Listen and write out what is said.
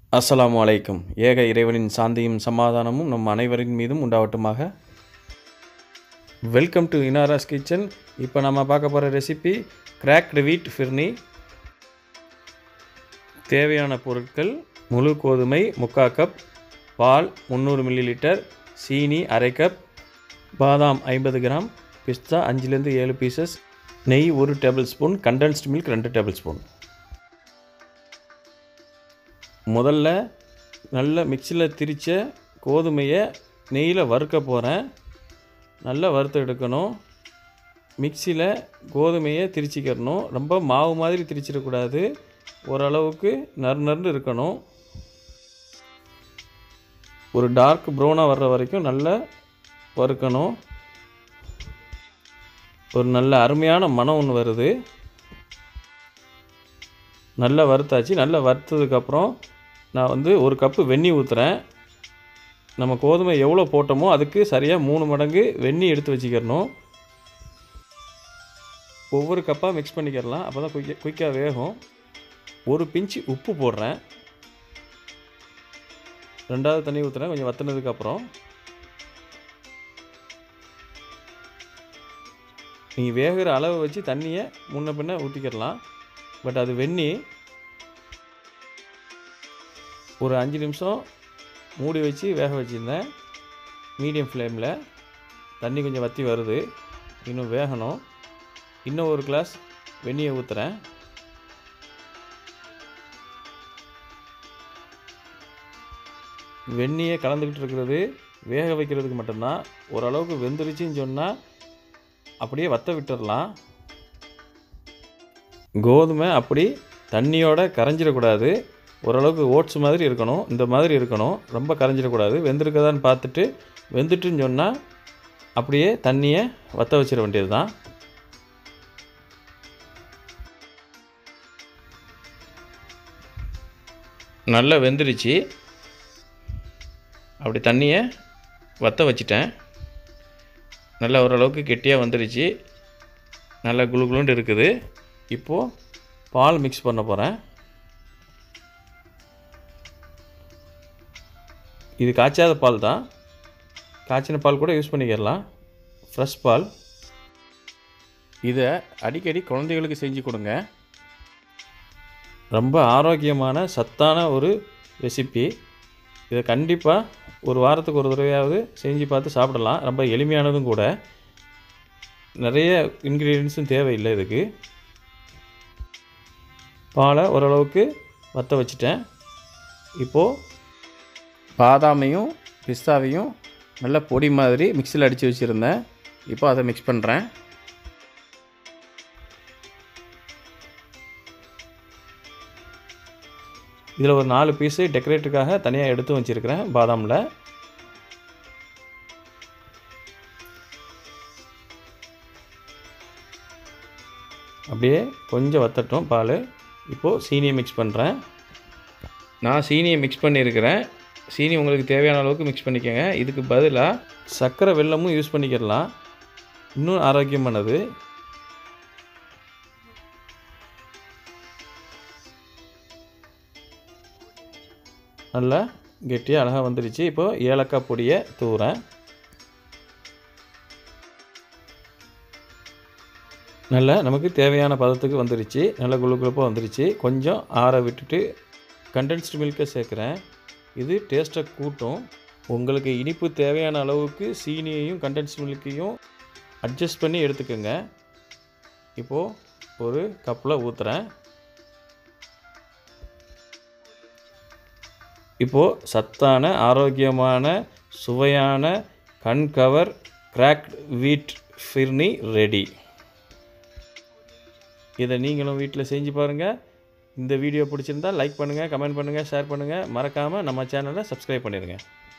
அஸ்ஸலாமு அலைக்கும் ஏக இறைவனின் சாந்தியும் சமாதானமும் நம் அனைவரின் மீதும் உண்டாவட்டுமாக வெல்கம் டு இனாராஸ் கிச்சன் இப்போ நம்ம பார்க்க போகிற ரெசிபி கிராக்டு வீட் ஃபிர்னி தேவையான பொருட்கள் முழு கோதுமை முக்கா கப் பால் முந்நூறு மில்லி லிட்டர் சீனி அரை கப் பாதாம் ஐம்பது கிராம் பிஸ்தா அஞ்சுலேருந்து ஏழு பீசஸ் நெய் ஒரு டேபிள் ஸ்பூன் கண்டென்ஸ்டு மில்க் ரெண்டு டேபிள் ஸ்பூன் முதல்ல நல்ல மிக்சியில் திரித்த கோதுமையை நெய்யில் வறுக்க போகிறேன் நல்லா வறுத்து எடுக்கணும் மிக்சியில் கோதுமையை திரிச்சிக்கிறணும் ரொம்ப மாவு மாதிரி திரிச்சிடக்கூடாது ஓரளவுக்கு நறு நறுன்னு இருக்கணும் ஒரு டார்க் ப்ரௌனாக வர்ற வரைக்கும் நல்லா வறுக்கணும் ஒரு நல்ல அருமையான மனம் ஒன்று வருது நல்லா வறுத்தாச்சு நல்லா வறுத்ததுக்கப்புறம் நான் வந்து ஒரு கப்பு வெந்நி ஊற்றுறேன் நம்ம கோதுமை எவ்வளோ போட்டோமோ அதுக்கு சரியாக மூணு மடங்கு வெந்நி எடுத்து வச்சுக்கிறணும் ஒவ்வொரு கப்பாக மிக்ஸ் பண்ணிக்கிறலாம் அப்போ தான் குயிக்க குயிக்காக வேகும் ஒரு பிஞ்சு உப்பு போடுறேன் ரெண்டாவது தண்ணி ஊற்றுறேன் கொஞ்சம் வத்துனதுக்கப்புறம் நீங்கள் வேகிற அளவை வச்சு தண்ணியை முன்ன பின்ன ஊற்றிக்கிடலாம் பட் அது வெந்நி ஒரு அஞ்சு நிமிஷம் மூடி வச்சு வேக வச்சுருந்தேன் மீடியம் ஃப்ளேமில் தண்ணி கொஞ்சம் வற்றி வருது இன்னும் வேகணும் இன்னும் ஒரு கிளாஸ் வெந்நியை ஊற்றுறேன் வெந்நியை கலந்துக்கிட்டு இருக்கிறது வேக வைக்கிறதுக்கு மட்டும்தான் ஓரளவுக்கு வெந்துருச்சுன்னு சொன்னால் அப்படியே வத்த விட்டுடலாம் கோதுமை அப்படி தண்ணியோட கரைஞ்சிடக்கூடாது ஓரளவுக்கு ஓட்ஸ் மாதிரி இருக்கணும் இந்த மாதிரி இருக்கணும் ரொம்ப கரைஞ்சிடக்கூடாது வெந்திருக்கதான்னு பார்த்துட்டு வெந்துட்டுன்னு சொன்னால் அப்படியே தண்ணியை வற்ற வச்சிட வேண்டியது தான் நல்லா வெந்துருச்சு அப்படி தண்ணியை வற்ற வச்சிட்டேன் நல்லா ஓரளவுக்கு கெட்டியாக வந்துருச்சு நல்லா குளு குளுண்டு இருக்குது இப்போது பால் மிக்ஸ் பண்ண போகிறேன் இது காய்ச்சாத பால் தான் காய்ச்சின பால் கூட யூஸ் பண்ணிக்கிடலாம் ஃப்ரெஷ் பால் இதை அடிக்கடி குழந்தைகளுக்கு செஞ்சு கொடுங்க ரொம்ப ஆரோக்கியமான சத்தான ஒரு ரெசிபி இதை கண்டிப்பாக ஒரு வாரத்துக்கு ஒரு தடவையாவது செஞ்சு பார்த்து சாப்பிடலாம் ரொம்ப எளிமையானதும் கூட நிறைய இன்க்ரீடியன்ஸும் தேவையில்லை இதுக்கு பாலை ஓரளவுக்கு வற்ற வச்சுட்டேன் இப்போது பாதாமையும் பிஸ்தாவையும் நல்ல பொடி மாதிரி மிக்சியில் அடித்து வச்சுருந்தேன் இப்போ அதை மிக்ஸ் பண்ணுறேன் இதில் ஒரு நாலு பீஸு டெக்கரேட்டுக்காக தனியாக எடுத்து வச்சுருக்கிறேன் பாதாமில் அப்படியே கொஞ்சம் வத்தட்டும் பால் இப்போது சீனியை மிக்ஸ் பண்ணுறேன் நான் சீனியை மிக்ஸ் பண்ணியிருக்கிறேன் சீனி உங்களுக்கு தேவையான அளவுக்கு மிக்ஸ் பண்ணிக்கோங்க இதுக்கு பதிலாக சர்க்கரை வெல்லமும் யூஸ் பண்ணிக்கிடலாம் இன்னும் ஆரோக்கியமானது நல்லா கெட்டியாக அழகாக வந்துருச்சு இப்போது ஏலக்காய் பொடியை தூறேன் நல்லா நமக்கு தேவையான பதத்துக்கு வந்துருச்சு நல்லா குழு குழுப்பாக வந்துருச்சு கொஞ்சம் ஆற விட்டுட்டு கண்டென்ஸ்டு மில்கை சேர்க்குறேன் இது டேஸ்ட்டை கூட்டும் உங்களுக்கு இனிப்பு தேவையான அளவுக்கு சீனியையும் கண்டென்ஸ்டு மில்க்கையும் அட்ஜஸ்ட் பண்ணி எடுத்துக்கோங்க இப்போது ஒரு கப்பில் ஊற்றுறேன் இப்போது சத்தான ஆரோக்கியமான சுவையான கண் கவர் கிராக்ட் வீட் ஃபிர்னி ரெடி இதை நீங்களும் வீட்டில் செஞ்சு பாருங்கள் இந்த வீடியோ பிடிச்சிருந்தால் லைக் பண்ணுங்கள் கமெண்ட் பண்ணுங்கள் ஷேர் பண்ணுங்கள் மறக்காமல் நம்ம சேனலை சப்ஸ்கிரைப் பண்ணிடுங்க